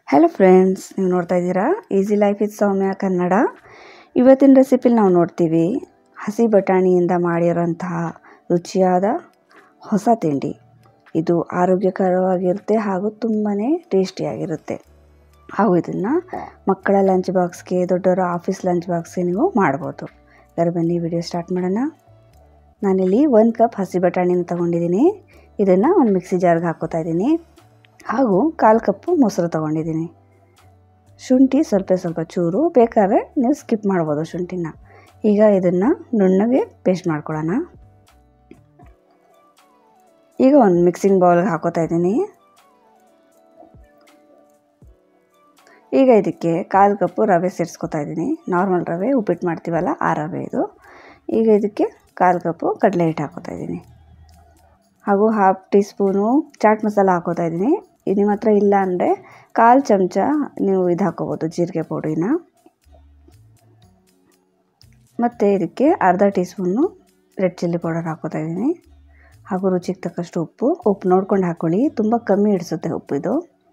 hello friends ನೀವು ನೋಡ್ತಾ ಇದ್ದೀರಾ easy life is Soumya Kannada ಇವತ್ತಿನ ರೆಸಿಪಿಲಿ ನಾವು ನೋಡ್ತೀವಿ ಹಸಿ ಬಟಾಣಿಯಿಂದ ಮಾಡಿರೋಂತಹ ರುಚಿಯಾದ ಹೊಸ ತಿಂಡಿ ಇದು ಆರೋಗ್ಯಕರವಾಗಿರುತ್ತೆ ಹಾಗೂ ತುಂಬಾ ಟೇಸ್ಟಿಯಾಗಿರುತ್ತೆ ಹಾಗೂ ಇದನ್ನು ಮಕ್ಕಳ ಲಂಚ್ ಬಾಕ್ಸ್ಗೆ ದೊಡ್ಡವರ ಆಫೀಸ್ ಲಂಚ್ ಬಾಕ್ಸ್ಗೆ ನೀವು ಮಾಡ್ಬೋದು ಯಾರು ಬನ್ನಿ ವಿಡಿಯೋ ಸ್ಟಾರ್ಟ್ ಮಾಡೋಣ ನಾನಿಲ್ಲಿ ಒಂದು ಕಪ್ ಹಸಿ ಬಟಾಣಿನ ತೊಗೊಂಡಿದ್ದೀನಿ ಇದನ್ನು ಒಂದು ಮಿಕ್ಸಿ ಜಾರ್ಗೆ ಹಾಕೋತಾ ಇದ್ದೀನಿ ಹಾಗೂ ಕಾಲು ಕಪ್ಪು ಮೊಸರು ತೊಗೊಂಡಿದ್ದೀನಿ ಶುಂಠಿ ಸ್ವಲ್ಪ ಸ್ವಲ್ಪ ಚೂರು ಬೇಕಾದ್ರೆ ನೀವು ಸ್ಕಿಪ್ ಮಾಡ್ಬೋದು ಶುಂಠಿನ ಈಗ ಇದನ್ನು ನುಣ್ಣಗೆ ಪೇಸ್ಟ್ ಮಾಡ್ಕೊಳ್ಳೋಣ ಈಗ ಒಂದು ಮಿಕ್ಸಿಂಗ್ ಬೌಲ್ಗೆ ಹಾಕೋತಾ ಇದ್ದೀನಿ ಈಗ ಇದಕ್ಕೆ ಕಾಲು ಕಪ್ಪು ರವೆ ಸೇರಿಸ್ಕೊತಾ ಇದ್ದೀನಿ ನಾರ್ಮಲ್ ರವೆ ಉಪ್ಪಿಟ್ಟು ಮಾಡ್ತೀವಲ್ಲ ಆ ರವೆ ಇದು ಈಗ ಇದಕ್ಕೆ ಕಾಲು ಕಪ್ಪು ಕಡಲೆ ಹಿಟ್ಟು ಹಾಕೋತಾ ಇದ್ದೀನಿ ಹಾಗೂ half teaspoon chaat masala ಹಾಕೋತಾ ಇದ್ದೀನಿ ಇದು ನಿಮ್ಮ ಹತ್ರ ಇಲ್ಲ ಅಂದರೆ ಕಾಲು ಚಮಚ ನೀವು ಇದು ಹಾಕೋಬೋದು ಜೀರಿಗೆ ಪೌಡಿನ ಮತ್ತು ಇದಕ್ಕೆ ಅರ್ಧ teaspoon red chilli powder ಹಾಕೋತಾ ಇದ್ದೀನಿ ಹಾಗೂ ರುಚಿಗೆ ತಕ್ಕಷ್ಟು ಉಪ್ಪು ಉಪ್ಪು ನೋಡ್ಕೊಂಡು ಹಾಕ್ಕೊಳ್ಳಿ ತುಂಬ ಕಮ್ಮಿ ಇಡಿಸುತ್ತೆ ಉಪ್ಪು ಇದು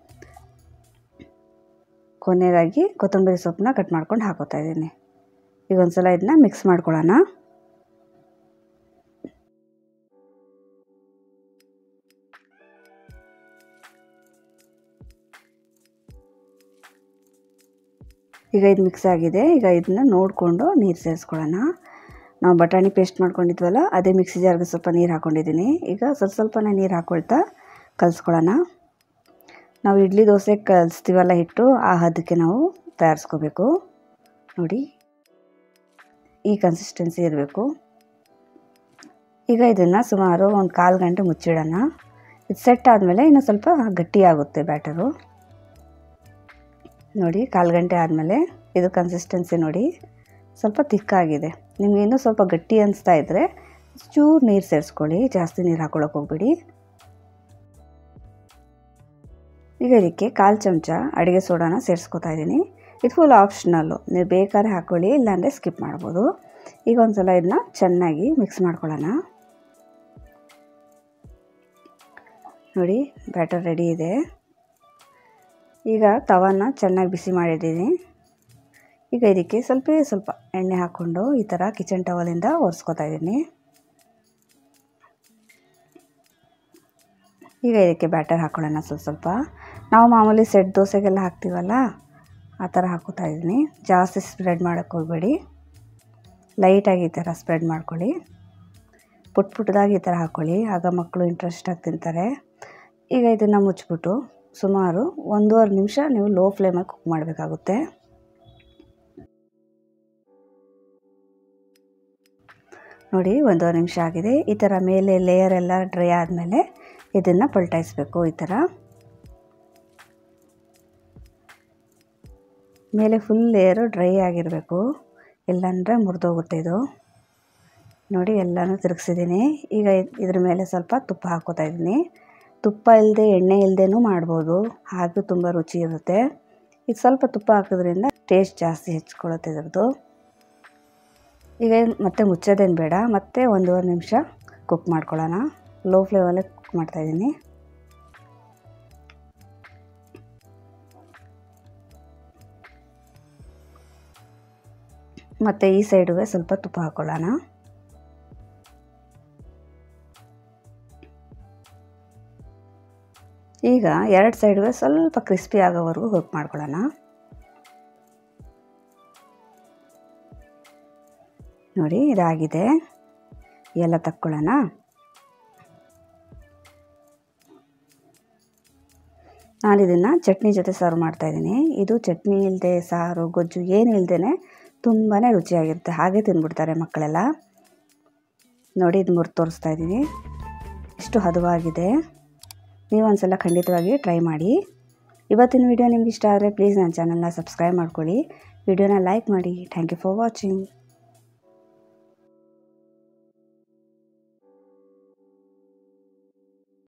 ಕೊನೆಯದಾಗಿ ಕೊತ್ತಂಬರಿ ಸೊಪ್ಪನ್ನ ಕಟ್ ಮಾಡ್ಕೊಂಡು ಹಾಕೋತಾ ಇದ್ದೀನಿ ಈಗ ಒಂದು ಸಲ ಇದನ್ನ ಮಿಕ್ಸ್ ಮಾಡ್ಕೊಳ್ಳೋಣ ಈಗ ಇದು ಮಿಕ್ಸ್ ಆಗಿದೆ ಈಗ ಇದನ್ನ ನೋಡಿಕೊಂಡು ನೀರು ಸೇರಿಸ್ಕೊಳ್ಳೋಣ ನಾವು ಬಟಾಣಿ ಪೇಸ್ಟ್ ಮಾಡ್ಕೊಂಡಿದ್ವಲ್ಲ ಅದೇ ಮಿಕ್ಸಿ ಜಾರ್ಗೆ ಸ್ವಲ್ಪ ನೀರು ಹಾಕ್ಕೊಂಡಿದ್ದೀನಿ ಈಗ ಸ್ವಲ್ಪ ಸ್ವಲ್ಪನೇ ನೀರು ಹಾಕ್ಕೊಳ್ತಾ ಕಲಿಸ್ಕೊಳ್ಳೋಣ ನಾವು ಇಡ್ಲಿ ದೋಸೆ ಕಲಿಸ್ತೀವಲ್ಲ ಹಿಟ್ಟು ಆ ಹದಕ್ಕೆ ನಾವು ತಯಾರಿಸ್ಕೋಬೇಕು ನೋಡಿ ಈ ಕನ್ಸಿಸ್ಟೆನ್ಸಿ ಇರಬೇಕು ಈಗ ಇದನ್ನು ಸುಮಾರು ಒಂದು ಕಾಲು ಗಂಟೆ ಮುಚ್ಚಿಡೋಣ ಇದು ಸೆಟ್ ಆದಮೇಲೆ ಇನ್ನೂ ಸ್ವಲ್ಪ ಗಟ್ಟಿಯಾಗುತ್ತೆ ಬ್ಯಾಟರು ನೋಡಿ ಕಾಲು ಗಂಟೆ ಆದಮೇಲೆ ಇದು ಕನ್ಸಿಸ್ಟೆನ್ಸಿ ನೋಡಿ ಸ್ವಲ್ಪ ತಿಕ್ಕಾಗಿದೆ ನಿಮ್ಗೆ ಇನ್ನೂ ಸ್ವಲ್ಪ ಗಟ್ಟಿ ಅನಿಸ್ತಾ ಇದ್ದರೆ ಚೂರು ನೀರು ಸೇರಿಸ್ಕೊಳ್ಳಿ ಜಾಸ್ತಿ ನೀರು ಹಾಕ್ಕೊಳಕ್ಕೆ ಹೋಗ್ಬಿಡಿ ಈಗ ಇದಕ್ಕೆ ಕಾಲು ಚಮಚ ಅಡುಗೆ ಸೋಡಾನ ಸೇರಿಸ್ಕೊತಾ ಇದ್ದೀನಿ ಇದು ಫುಲ್ ಆಪ್ಷನಲ್ಲು ನೀವು ಬೇಕಾದ್ರೆ ಹಾಕ್ಕೊಳ್ಳಿ ಇಲ್ಲಾಂದರೆ ಸ್ಕಿಪ್ ಮಾಡ್ಬೋದು ಈಗ ಒಂದು ಸಲ ಇದನ್ನ ಚೆನ್ನಾಗಿ ಮಿಕ್ಸ್ ಮಾಡ್ಕೊಳ್ಳೋಣ ನೋಡಿ ಬ್ಯಾಟರ್ ರೆಡಿ ಇದೆ ಈಗ ತವನ ಚೆನ್ನಾಗಿ ಬಿಸಿ ಮಾಡಿದ್ದೀನಿ ಈಗ ಇದಕ್ಕೆ ಸ್ವಲ್ಪ ಸ್ವಲ್ಪ ಎಣ್ಣೆ ಹಾಕ್ಕೊಂಡು ಈ ಥರ ಕಿಚನ್ ಟವಲಿಂದ ಒರೆಸ್ಕೊತಾ ಇದ್ದೀನಿ ಈಗ ಇದಕ್ಕೆ ಬ್ಯಾಟರ್ ಹಾಕ್ಕೊಳ್ಳೋಣ ಸ್ವಲ್ಪ ಸ್ವಲ್ಪ ನಾವು ಮಾಮೂಲಿ ಸೆಟ್ ದೋಸೆಗೆಲ್ಲ ಹಾಕ್ತೀವಲ್ಲ ಆ ಥರ ಹಾಕೋತಾ ಇದ್ದೀನಿ ಜಾಸ್ತಿ ಸ್ಪ್ರೆಡ್ ಮಾಡೋಕ್ಕೆ ಹೋಗಬೇಡಿ ಲೈಟಾಗಿ ಈ ಥರ ಸ್ಪ್ರೆಡ್ ಮಾಡ್ಕೊಳ್ಳಿ ಪುಟ್ ಪುಟ್ಟದಾಗಿ ಈ ಥರ ಹಾಕ್ಕೊಳ್ಳಿ ಆಗ ಮಕ್ಕಳು ಇಂಟ್ರೆಸ್ಟಾಗಿ ತಿಂತಾರೆ ಈಗ ಇದನ್ನು ಮುಚ್ಚಿಬಿಟ್ಟು ಸುಮಾರು ಒಂದೂವರೆ ನಿಮಿಷ ನೀವು ಲೋ ಫ್ಲೇಮಲ್ಲಿ ಕುಕ್ ಮಾಡಬೇಕಾಗುತ್ತೆ ನೋಡಿ ಒಂದೂವರೆ ನಿಮಿಷ ಆಗಿದೆ ಈ ಥರ ಮೇಲೆ ಲೇಯರ್ ಎಲ್ಲ ಡ್ರೈ ಆದಮೇಲೆ ಇದನ್ನು ಪಲ್ಟಾಯಿಸ್ಬೇಕು ಈ ಥರ ಮೇಲೆ ಫುಲ್ ಲೇಯರು ಡ್ರೈ ಆಗಿರಬೇಕು ಇಲ್ಲಾಂದರೆ ಮುರಿದೋಗುತ್ತೆ ಇದು ನೋಡಿ ಎಲ್ಲನೂ ತಿರುಗಿಸಿದ್ದೀನಿ ಈಗ ಇದ್ರ ಮೇಲೆ ಸ್ವಲ್ಪ ತುಪ್ಪ ಹಾಕೋತಾ ಇದ್ದೀನಿ ತುಪ್ಪ ಇಲ್ಲದೆ ಎಣ್ಣೆ ಇಲ್ಲದೇನೂ ಮಾಡ್ಬೋದು ಹಾಗೂ ತುಂಬ ರುಚಿ ಇರುತ್ತೆ ಈಗ ಸ್ವಲ್ಪ ತುಪ್ಪ ಹಾಕೋದ್ರಿಂದ ಟೇಸ್ಟ್ ಜಾಸ್ತಿ ಹೆಚ್ಕೊಳ್ಳುತ್ತೆ ಇದ್ರದ್ದು ಈಗ ಮತ್ತೆ ಮುಚ್ಚೋದೇನು ಬೇಡ ಮತ್ತೆ ಒಂದೂವರೆ ನಿಮಿಷ ಕುಕ್ ಮಾಡ್ಕೊಳ್ಳೋಣ ಲೋ ಫ್ಲೇಮಲ್ಲೇ ಕುಕ್ ಮಾಡ್ತಾಯಿದ್ದೀನಿ ಮತ್ತು ಈ ಸೈಡುಗೆ ಸ್ವಲ್ಪ ತುಪ್ಪ ಹಾಕ್ಕೊಳ್ಳೋಣ ಈಗ ಎರಡು ಸೈಡ್ಗೆ ಸ್ವಲ್ಪ ಕ್ರಿಸ್ಪಿ ಆಗೋವರೆಗೂ ಕುಕ್ ಮಾಡ್ಕೊಳ್ಳೋಣ ನೋಡಿ ಇದಾಗಿದೆ ಎಲ್ಲ ತಕ್ಕೊಳ್ಳೋಣ ನಾನು ಇದನ್ನು ಚಟ್ನಿ ಜೊತೆ ಸರ್ವ್ ಮಾಡ್ತಾಯಿದ್ದೀನಿ ಇದು ಚಟ್ನಿ ಇಲ್ಲದೆ ಸಾರು ಗೊಜ್ಜು ಏನು ಇಲ್ಲದೇ ತುಂಬಾ ರುಚಿಯಾಗಿರುತ್ತೆ ಹಾಗೆ ತಿಂದ್ಬಿಡ್ತಾರೆ ಮಕ್ಕಳೆಲ್ಲ ನೋಡಿ ಇದು ಮುರಿದು ತೋರಿಸ್ತಾ ಇದ್ದೀನಿ ಇಷ್ಟು ಹದವಾಗಿದೆ ನೀವು ಒಂದ್ಸಲ ಖಂಡಿತವಾಗಿ ಟ್ರೈ ಮಾಡಿ ಇವತ್ತಿನ ವಿಡಿಯೋ ನಿಮ್ಗೆ ಇಷ್ಟ ಆದರೆ ಪ್ಲೀಸ್ ನನ್ನ ಚಾನಲ್ನ ಸಬ್ಸ್ಕ್ರೈಬ್ ಮಾಡ್ಕೊಳ್ಳಿ ವಿಡಿಯೋನ ಲೈಕ್ ಮಾಡಿ ಥ್ಯಾಂಕ್ ಯು ಫಾರ್ ವಾಚಿಂಗ್